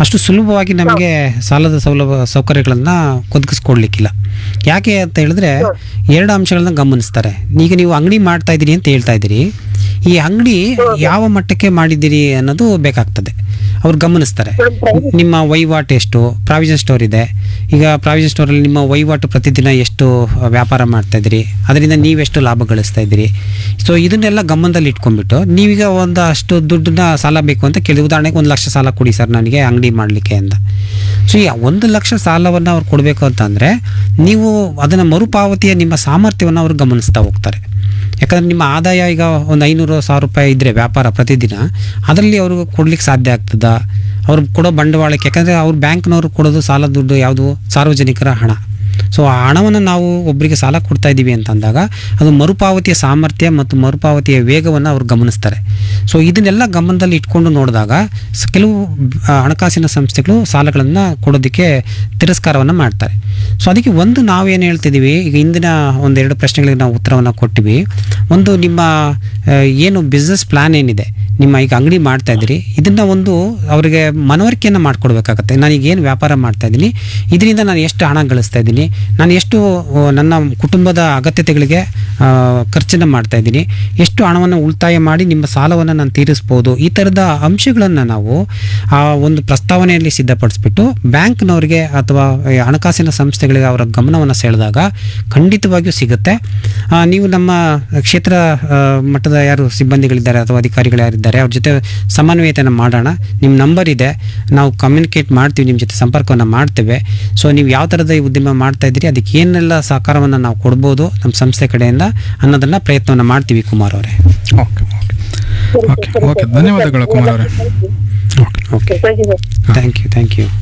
ಅಷ್ಟು ಸುಲಭವಾಗಿ ನಮಗೆ ಸಾಲದ ಸೌಲಭ್ಯ ಸೌಕರ್ಯಗಳನ್ನು ಒದಗಿಸ್ಕೊಡ್ಲಿಕ್ಕಿಲ್ಲ ಯಾಕೆ ಅಂತ ಹೇಳಿದ್ರೆ ಎರಡು ಅಂಶಗಳನ್ನ ಗಮನಿಸ್ತಾರೆ ಈಗ ನೀವು ಅಂಗಡಿ ಮಾಡ್ತಾ ಇದ್ದೀರಿ ಅಂತ ಹೇಳ್ತಾ ಇದ್ದೀರಿ ಈ ಅಂಗಡಿ ಯಾವ ಮಟ್ಟಕ್ಕೆ ಮಾಡಿದ್ದೀರಿ ಅನ್ನೋದು ಬೇಕಾಗ್ತದೆ ಅವ್ರು ಗಮನಿಸ್ತಾರೆ ನಿಮ್ಮ ವಹಿವಾಟು ಎಷ್ಟು ಪ್ರಾವಿಷನ್ ಸ್ಟೋರ್ ಇದೆ ಈಗ ಪ್ರಾವಿಷನ್ ಸ್ಟೋರಲ್ಲಿ ನಿಮ್ಮ ವಹಿವಾಟು ಪ್ರತಿದಿನ ಎಷ್ಟು ವ್ಯಾಪಾರ ಮಾಡ್ತಾ ಇದ್ದೀರಿ ಅದರಿಂದ ನೀವೆಷ್ಟು ಲಾಭ ಗಳಿಸ್ತಾ ಇದ್ದೀರಿ ಸೊ ಇದನ್ನೆಲ್ಲ ಗಮನದಲ್ಲಿ ಇಟ್ಕೊಂಡ್ಬಿಟ್ಟು ನೀವೀಗ ಒಂದು ಅಷ್ಟು ದುಡ್ಡನ್ನ ಸಾಲ ಬೇಕು ಅಂತ ಕೇಳಿ ಉದಾಹರಣೆಗೆ ಒಂದು ಲಕ್ಷ ಸಾಲ ಕೊಡಿ ಸರ್ ನನಗೆ ಅಂಗಡಿ ಮಾಡಲಿಕ್ಕೆ ಅಂತ ಸೊ ಈ ಒಂದು ಲಕ್ಷ ಸಾಲವನ್ನು ಅವ್ರು ಕೊಡಬೇಕು ಅಂತಂದರೆ ನೀವು ಅದನ್ನು ಮರುಪಾವತಿಯ ನಿಮ್ಮ ಸಾಮರ್ಥ್ಯವನ್ನು ಅವರು ಗಮನಿಸ್ತಾ ಹೋಗ್ತಾರೆ ಯಾಕಂದ್ರೆ ನಿಮ್ಮ ಆದಾಯ ಈಗ ಒಂದು ಐನೂರು ಸಾವಿರ ರೂಪಾಯಿ ಇದ್ದರೆ ವ್ಯಾಪಾರ ಪ್ರತಿದಿನ ಅದರಲ್ಲಿ ಅವರು ಕೊಡ್ಲಿಕ್ಕೆ ಸಾಧ್ಯ ಆಗ್ತದಾ ಅವ್ರು ಕೊಡೋ ಬಂಡವಾಳಕ್ಕೆ ಯಾಕಂದರೆ ಅವ್ರು ಬ್ಯಾಂಕ್ನವರು ಕೊಡೋದು ಸಾಲ ದುಡ್ಡು ಯಾವುದು ಸಾರ್ವಜನಿಕರ ಹಣ ಸೊ ಆ ಹಣವನ್ನು ನಾವು ಒಬ್ಬರಿಗೆ ಸಾಲ ಕೊಡ್ತಾ ಇದ್ದೀವಿ ಅಂತ ಅಂದಾಗ ಅದು ಮರುಪಾವತಿಯ ಸಾಮರ್ಥ್ಯ ಮತ್ತು ಮರುಪಾವತಿಯ ವೇಗವನ್ನು ಅವ್ರು ಗಮನಿಸ್ತಾರೆ ಸೊ ಇದನ್ನೆಲ್ಲ ಗಮನದಲ್ಲಿ ಇಟ್ಕೊಂಡು ನೋಡಿದಾಗ ಸ- ಕೆಲವು ಆ, ಹಣಕಾಸಿನ ಸಂಸ್ಥೆಗಳು ಸಾಲಗಳನ್ನು ಕೊಡೋದಕ್ಕೆ ತಿರಸ್ಕಾರವನ್ನು ಮಾಡ್ತಾರೆ ಸೊ ಅದಕ್ಕೆ ಒಂದು ನಾವೇನು ಹೇಳ್ತಿದ್ದೀವಿ ಈಗ ಇಂದಿನ ಒಂದೆರಡು ಪ್ರಶ್ನೆಗಳಿಗೆ ನಾವು ಉತ್ತರವನ್ನು ಕೊಟ್ಟಿವಿ ಒಂದು ನಿಮ್ಮ ಆ, ಏನು ಬಿಸ್ನೆಸ್ ಪ್ಲಾನ್ ಏನಿದೆ ನಿಮ್ಮ ಈಗ ಅಂಗಡಿ ಮಾಡ್ತಾ ಇದ್ದೀರಿ ಇದನ್ನ ಒಂದು ಅವರಿಗೆ ಮನವರಿಕೆಯನ್ನು ಮಾಡಿಕೊಡ್ಬೇಕಾಗತ್ತೆ ನಾನೀಗ ಏನು ವ್ಯಾಪಾರ ಮಾಡ್ತಾ ಇದ್ದೀನಿ ಇದರಿಂದ ನಾನು ಎಷ್ಟು ಹಣ ಗಳಿಸ್ತಾ ಇದ್ದೀನಿ ನಾನು ಎಷ್ಟು ಆ, ನನ್ನ ಕುಟುಂಬದ ಅಗತ್ಯತೆಗಳಿಗೆ ಆ, ಖರ್ಚನ್ನು ಮಾಡ್ತಾ ಇದ್ದೀನಿ ಎಷ್ಟು ಹಣವನ್ನು ಉಳಿತಾಯ ಮಾಡಿ ನಿಮ್ಮ ಸಾಲವನ್ನು ನಾನು ತೀರಿಸ್ಬೋದು ಈ ಥರದ ಅಂಶಗಳನ್ನು ನಾವು ಆ ಒಂದು ಪ್ರಸ್ತಾವನೆಯಲ್ಲಿ ಸಿದ್ಧಪಡಿಸ್ಬಿಟ್ಟು ಬ್ಯಾಂಕ್ನವ್ರಿಗೆ ಅಥವಾ ಈ ಹಣಕಾಸಿನ ಸಂಸ್ಥೆಗಳಿಗೆ ಅವರ ಗಮನವನ್ನು ಸೆಳೆದಾಗ ಖಂಡಿತವಾಗಿಯೂ ಸಿಗುತ್ತೆ ಆ, ನೀವು ನಮ್ಮ ಕ್ಷೇತ್ರ ಆ, ಮಟ್ಟದ ಯಾರು ಸಿಬ್ಬಂದಿಗಳಿದ್ದಾರೆ ಅಥವಾ ಅಧಿಕಾರಿಗಳು ಯಾರಿದ್ದಾರೆ ಅವ್ರ ಜೊತೆ ಸಮನ್ವಯತೆಯನ್ನು ಮಾಡೋಣ ನಿಮ್ಮ ನಂಬರ್ ಇದೆ ನಾವು ಕಮ್ಯುನಿಕೇಟ್ ಮಾಡ್ತೀವಿ ನಿಮ್ಮ ಜೊತೆ ಸಂಪರ್ಕವನ್ನು ಮಾಡ್ತೇವೆ ಸೊ ನೀವು ಯಾವ ಥರದ ಈ ಉದ್ಯಮ ಮಾಡ್ತಾ ಇದ್ದೀರಿ ಅದಕ್ಕೆ ಏನೆಲ್ಲ ಸಹಕಾರವನ್ನು ನಾವು ಕೊಡ್ಬೋದು ನಮ್ಮ ಸಂಸ್ಥೆ ಕಡೆಯಿಂದ ಅನ್ನೋದನ್ನ ಪ್ರಯತ್ನವನ್ನು ಮಾಡ್ತೀವಿ ಕುಮಾರ್ ಅವರೇ ಓಕೆ ಓಕೆ ಓಕೆ ಓಕೆ ಧನ್ಯವಾದಗಳು ಕುಮಾರ್ ಅವರೇ okay okay thank you sir thank you thank you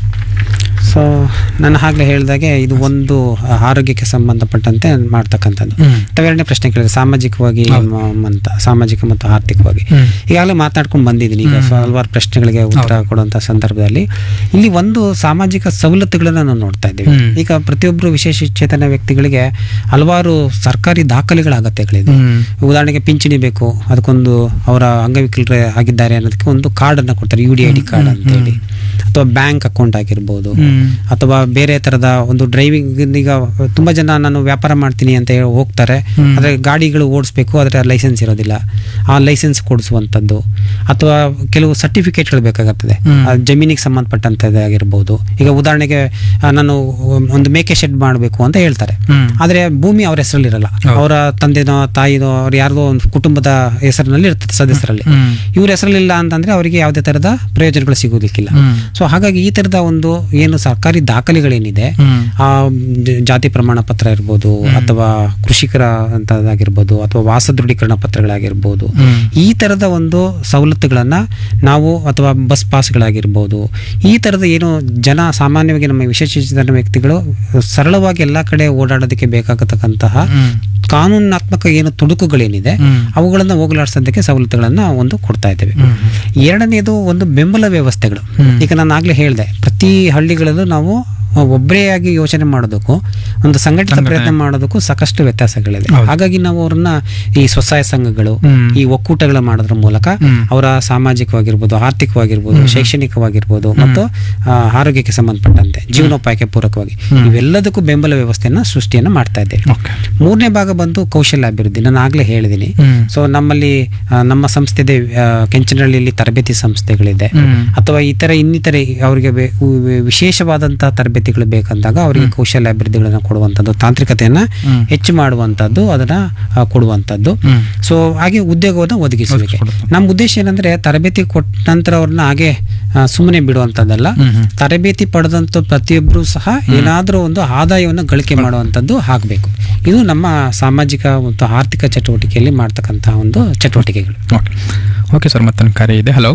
so ನಾನು ಆಗಲೇ ಹೇಳಿದಾಗೆ ಇದು ಒಂದು ಆರೋಗ್ಯಕ್ಕೆ ಸಂಬಂಧಪಟ್ಟಂತೆ ಮಾಡ್ತಕ್ಕಂಥದ್ದು ಹ್ಮ್. ತಾವೆರಡನೇ ಪ್ರಶ್ನೆ ಕೇಳಿದ್ರೆ ಸಾಮಾಜಿಕವಾಗಿ ಮ- ಅಂತ ಸಾಮಾಜಿಕ ಮತ್ತು ಆರ್ಥಿಕವಾಗಿ ಹ್ಮ್. ಈಗಾಗಲೇ ಮಾತಾಡ್ಕೊಂಡು ಬಂದಿದ್ದೀನಿ ಈಗ ಸೊ ಹಲವಾರು ಪ್ರಶ್ನೆಗಳಿಗೆ ಉತ್ತರ ಕೊಡುವಂಥ ಸಂದರ್ಭದಲ್ಲಿ ಇಲ್ಲಿ ಒಂದು ಸಾಮಾಜಿಕ ಸವಲತ್ತುಗಳನ್ನು ನಾವು ನೋಡ್ತಾ ಇದ್ದೀವಿ ಹ್ಮ್. ಈಗ ಪ್ರತಿಯೊಬ್ಬರು ವಿಶೇಷ ಚೇತನ ವ್ಯಕ್ತಿಗಳಿಗೆ ಹಲವಾರು ಸರ್ಕಾರಿ ದಾಖಲೆಗಳ ಅಗತ್ಯಗಳಿದೆ ಹ್ಮ್. ಉದಾಹರಣೆಗೆ ಪಿಂಚಣಿ ಬೇಕು ಅದಕ್ಕೊಂದು ಅವರ ಅಂಗವಿಕಲರೇ ಆಗಿದ್ದಾರೆ ಅನ್ನೋದಕ್ಕೆ ಒಂದು ಕಾರ್ಡನ್ನು ಕೊಡ್ತಾರೆ U D I D card ಅಂತೇಳಿ ಅಥವಾ ಬ್ಯಾಂಕ್ ಅಕೌಂಟ್ ಆಗಿರ್ಬೋದು ಹ್ಮ್. ಅಥವಾ ಬೇರೆ ಥರದ ಒಂದು ಡ್ರೈವಿಂಗ್ ಈಗ ತುಂಬ ಜನ ನಾನು ವ್ಯಾಪಾರ ಮಾಡ್ತೀನಿ ಅಂತ ಹೇಳಿ ಹೋಗ್ತಾರೆ ಹ್ಮ್. ಆದರೆ ಗಾಡಿಗಳು ಓಡಿಸ್ಬೇಕು ಆದರೆ ಲೈಸೆನ್ಸ್ ಇರೋದಿಲ್ಲ ಆ ಲೈಸೆನ್ಸ್ ಕೊಡಿಸುವಂಥದ್ದು ಅಥವಾ ಕೆಲವು ಸರ್ಟಿಫಿಕೇಟ್ಗಳು ಬೇಕಾಗುತ್ತದೆ ಹ್ಮ್. ಆ ಜಮೀನಿಗೆ ಸಂಬಂಧಪಟ್ಟಂಥದ್ದು ಆಗಿರ್ಬೋದು ಈಗ ಉದಾಹರಣೆಗೆ ಆ, ನಾನು ಒಂದು ಮೇಕೆ ಶೆಡ್ ಮಾಡಬೇಕು ಅಂತ ಹೇಳ್ತಾರೆ ಹ್ಮ್. ಆದರೆ ಭೂಮಿ ಅವ್ರ ಹೆಸರಲ್ಲಿರಲ್ಲ ಹೌದು. ಅವರ ತಂದೆನೋ ತಾಯಿನೋ ಅವ್ರ ಯಾರ್ದೋ ಒಂದು ಕುಟುಂಬದ ಹೆಸರಿನಲ್ಲಿ ಇರ್ತದೆ ಸದಸ್ಯರಲ್ಲಿ ಹ್ಮ್. ಇವ್ರ ಹೆಸರಲ್ಲಿಲ್ಲ ಅಂತಂದ್ರೆ ಅವರಿಗೆ ಯಾವುದೇ ಥರದ ಪ್ರಯೋಜನಗಳು ಸಿಗೋದಿಕ್ಕಿಲ್ಲ ಹ್ಮ್. ಸೊ ಹಾಗಾಗಿ ಈ ಥರದ ಒಂದು ಏನು ಸರ್ಕಾರಿ ದಾಖಲೆಗಳೇನಿದೆ ಹ್ಮ್. ಆ ಜ- ಜಾತಿ ಪ್ರಮಾಣ ಪತ್ರ ಇರ್ಬೋದು ಅಥವಾ ಕೃಷಿಕರ ಅಂತದಾಗಿರ್ಬೋದು ಅಥವಾ ವಾಸ ದೃಢೀಕರಣ ಪತ್ರಗಳಾಗಿರ್ಬೋದು ಹ್ಮ್. ಈ ಥರದ ಒಂದು ಸವಲತ್ತುಗಳನ್ನ ನಾವು ಅಥವಾ ಬಸ್ ಪಾಸ್ಗಳಾಗಿರ್ಬೋದು ಈ ಥರದ ಏನು ಜನ ಸಾಮಾನ್ಯವಾಗಿ ನಮ್ಮ ವಿಶೇಷಚೇತನ ವ್ಯಕ್ತಿಗಳು ಸರಳವಾಗಿ ಎಲ್ಲ ಕಡೆ ಓಡಾಡೋದಕ್ಕೆ ಬೇಕಾಗತಕ್ಕಂತಹ ಹ್ಮ್. ಕಾನೂನಾತ್ಮಕ ಏನು ತುಣುಕುಗಳೇನಿದೆ ಹ್ಮ್. ಅವುಗಳನ್ನು ಹೋಗಲಾಡಿಸೋದಕ್ಕೆ ಸವಲತ್ತುಗಳನ್ನು ಒಂದು ಕೊಡ್ತಾ ಇದ್ದೇವೆ ಹ್ಮ್. ಎರಡನೇದು ಒಂದು ಬೆಂಬಲ ವ್ಯವಸ್ಥೆಗಳು ಹ್ಮ್. ಈಗ ನಾನು ಆಗ್ಲೇ ಹೇಳಿದೆ ಪ್ರತಿ ಹಳ್ಳಿಗಳಲ್ಲೂ ನಾವು ಒಬ್ಬರೇ ಆಗಿ ಯೋಚನೆ ಮಾಡೋದಕ್ಕೂ ಒಂದು ಸಂಘಟಿತ ಸಂಘಟನೆ. ಪ್ರಯತ್ನ ಮಾಡೋದಕ್ಕೂ ಸಾಕಷ್ಟು ವ್ಯತ್ಯಾಸಗಳಿದೆ ಹೌದು. ಹಾಗಾಗಿ ನಾವು ಅವ್ರನ್ನ ಈ ಸ್ವಸಹಾಯ ಸಂಘಗಳು ಹ್ಮ್. ಈ ಒಕ್ಕೂಟಗಳ ಮಾಡೋದ್ರ ಮೂಲಕ ಹ್ಮ್. ಅವರ ಸಾಮಾಜಿಕವಾಗಿರ್ಬೋದು ಆರ್ಥಿಕವಾಗಿರ್ಬೋದು ಶೈಕ್ಷಣಿಕವಾಗಿರ್ಬೋದು ಮತ್ತು ಆ, ಆರೋಗ್ಯಕ್ಕೆ ಸಂಬಂಧಪಟ್ಟಂತೆ ಜೀವನೋಪಾಯಕ್ಕೆ ಪೂರಕವಾಗಿ ಹ್ಮ್. ಇವೆಲ್ಲದಕ್ಕೂ ಬೆಂಬಲ ವ್ಯವಸ್ಥೆಯನ್ನ ಸೃಷ್ಟಿಯನ್ನು ಮಾಡ್ತಾ ಇದ್ದೇವೆ ಓಕೆ ಮೂರನೇ ಭಾಗ ಬಂದು ಕೌಶಲ್ಯ ಅಭಿವೃದ್ಧಿ ನಾನು ಆಗ್ಲೇ ಹೇಳಿದ್ದೀನಿ ಹ್ಮ್. ಸೊ ನಮ್ಮಲ್ಲಿ ಆ, ನಮ್ಮ ಸಂಸ್ಥೆದೆ ಆ, ಕೆಂಚನಹಳ್ಳಿಯಲ್ಲಿ ತರಬೇತಿ ಸಂಸ್ಥೆಗಳಿದೆ ಹ್ಮ್. ಅಥವಾ ಇತರ ಇನ್ನಿತರೆ ಅವರಿಗೆ ಬೆ- ವಿ- ವಿಶೇಷವಾದಂತಹ ತರಬೇತಿಗಳು ಬೇಕಂದಾಗ ಅವರಿಗೆ ಕೌಶಲ್ಯ ಅಭಿವೃದ್ಧಿಗಳನ್ನು ಕೊಡುವಂಥದ್ದು ತಾಂತ್ರಿಕತೆಯನ್ನ ಹ್ಮ್. ಹೆಚ್ಚು ಮಾಡುವಂಥದ್ದು ಅದನ್ನ ಆ, ಕೊಡುವಂಥದ್ದು ಹ್ಮ್. ಸೊ ಹಾಗೆ ಉದ್ಯೋಗವನ್ನು ಒದಗಿಸುವಿಕೆ ಒದಗಿಸ್ಕೊಡುತ್ತೆ. ನಮ್ಮ ಉದ್ದೇಶ ಏನಂದ್ರೆ ತರಬೇತಿ ಕೊಟ್ಟ ನಂತರ ಅವ್ರನ್ನ ಹಾಗೆ ಸುಮ್ಮನೆ ಬಿಡುವಂಥದ್ದಲ್ಲ ಹ್ಮ್, ಹ್ಮ್. ತರಬೇತಿ ಪಡೆದಂಥ ಪ್ರತಿಯೊಬ್ಬರು ಸಹ ಏನಾದರೂ ಒಂದು ಆದಾಯವನ್ನು ಗಳಿಕೆ ಮಾಡುವಂಥದ್ದು ಆಗಬೇಕು ಇದು ನಮ್ಮ ಸಾಮಾಜಿಕ ಮತ್ತು ಆರ್ಥಿಕ ಚಟುವಟಿಕೆಯಲ್ಲಿ ಮಾಡ್ತಕ್ಕಂತಹ ಒಂದು ಚಟುವಟಿಕೆಗಳು ಓಕೆ ಓಕೆ ಸರ್ ಮತ್ತೊಂದು ಕರೆ ಇದೆ ಹಲೋ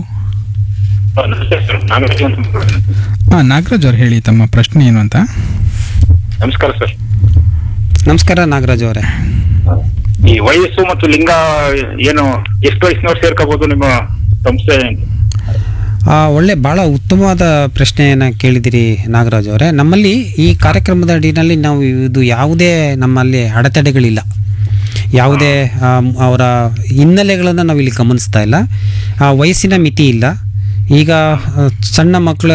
ನಮಸ್ತೆ ಸರ್ ನಾಗರಾಜ್ ಅಂತ ಮಾತಾಡ್ತೀನಿ. ಹಾಂ ನಾಗರಾಜ್ ಅವ್ರು ಹೇಳಿ ತಮ್ಮ ಪ್ರಶ್ನೆ ಏನು ಅಂತ ನಮಸ್ಕಾರ ಸರ್ ನಮಸ್ಕಾರ ನಾಗರಾಜ್ ಅವರೇ ಈ ವಯಸ್ಸು ಮತ್ತು ಲಿಂಗ ಏನು ಎಷ್ಟು ವಯಸ್ಸಿನವ್ರು ಸೇರ್ಕೋಬಹುದು ನಿಮ್ಮ ಸಂಸ್ಥೆ ಆ, ಒಳ್ಳೆ ಬಹಳ ಉತ್ತಮವಾದ ಪ್ರಶ್ನೆಯನ್ನು ಕೇಳಿದಿರಿ ನಾಗರಾಜ್ ಅವರೇ ನಮ್ಮಲ್ಲಿ ಈ ಕಾರ್ಯಕ್ರಮದ ಅಡಿನಲ್ಲಿ ನಾವು ಇದು ಯಾವುದೇ ನಮ್ಮಲ್ಲಿ ಅಡೆತಡೆಗಳಿಲ್ಲ ಯಾವುದೇ ಆ, ಅವರ ಹಿನ್ನೆಲೆಗಳನ್ನು ನಾವು ಇಲ್ಲಿ ಗಮನಿಸ್ತಾ ಇಲ್ಲ ಆ, ವಯಸ್ಸಿನ ಮಿತಿ ಇಲ್ಲ ಈಗ ಆ, ಸಣ್ಣ ಮಕ್ಕಳು